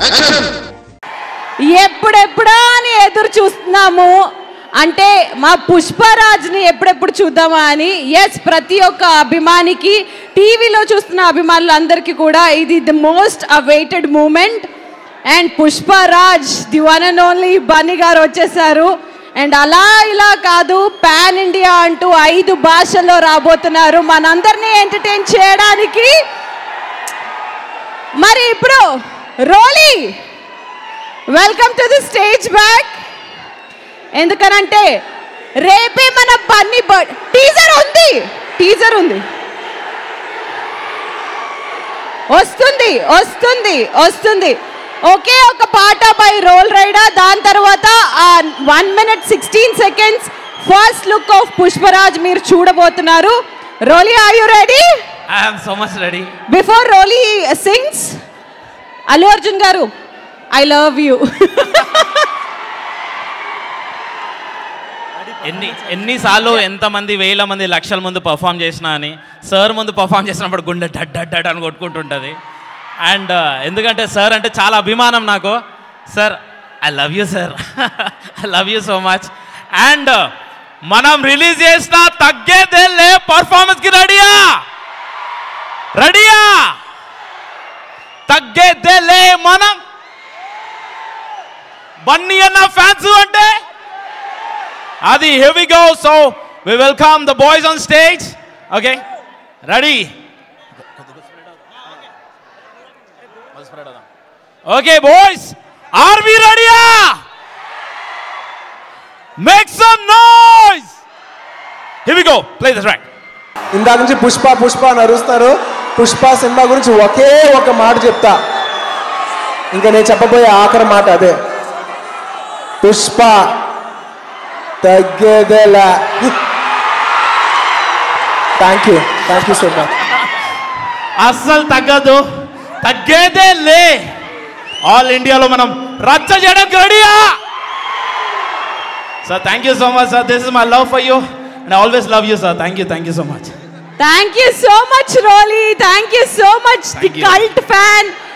ఎప్పుడెప్పుడా అని ఎదురు చూస్తున్నాము అంటే మా పుష్పరాజ్ని ఎప్పుడెప్పుడు చూద్దామా అని ఎస్ ప్రతి ఒక్క అభిమానికి టీవీలో చూస్తున్న అభిమానులందరికీ కూడా ఇది the most awaited moment and Pushparaj the one and only Bunny గారు వచ్చేసారు అండ్ అలా ఇలా కాదు పాన్ ఇండియా అంటూ ఐదు భాషల్లో రాబోతున్నారు మనందరినీ ఎంటర్టైన్ చేయడానికి మరి ఇప్పుడు Rolly welcome to the stage back ఎందుకనంటే రేపే మన బన్నీ బర్డ్ టీజర్ ఉంది టీజర్ ఉంది వస్తుంది వస్తుంది వస్తుంది ఒకే ఒక పాట బై రోల్ రైడర్ దాని తర్వాత one minute sixteen seconds first look of Pushparaj మీరు చూడబోతున్నారు Rolly are you ready I'm so much ready before Rolly sings Allu Arjun గారు ఐ లవ్ యూ ఎన్ని ఎన్నిసార్లు ఎంతమంది వేల మంది లక్షల ముందు పర్ఫామ్ చేసినా అని సార్ ముందు పర్ఫామ్ చేసినప్పుడు గుండె డడ్ డడ్ డడ్ అని కొట్టుకుంటుంటుంది అండ్ ఎందుకంటే సార్ అంటే చాలా అభిమానం నాకు sir I love you sir I love you so much and మనం రిలీజ్ చేసిన తగ్గేదేలే పర్ఫార్మెన్స్కి రెడీయా రెడీయా తగ్గేదేలే మనం బన్నీ అన్న ఫ్యాన్స్ అంటే Adi, here we go. So we welcome the boys on stage. Okay, ready? Okay, boys, are we ready? ah? Make some noise. Here we go. Play the track. ఇందాక నుంచి పుష్ప పుష్ప అని అరుస్తారు పుష్ప సినిమా గురించి ఒకే ఒక మాట చెప్తా ఇంకా నేను చెప్పబోయే ఆఖరి మాట అదే పుష్ప తగ్గేదేలా thank you thank you so much అస్సలు తగ్గదు తగ్గేదే లే ఆల్ ఇండియాలో మనం రచ్చ చేయడానికి రెడీయా sir thank you so much sir this is my love for you and always love you sir thank you thank you so much thank you so much Rolly thank you so much the Thank you. Cult fan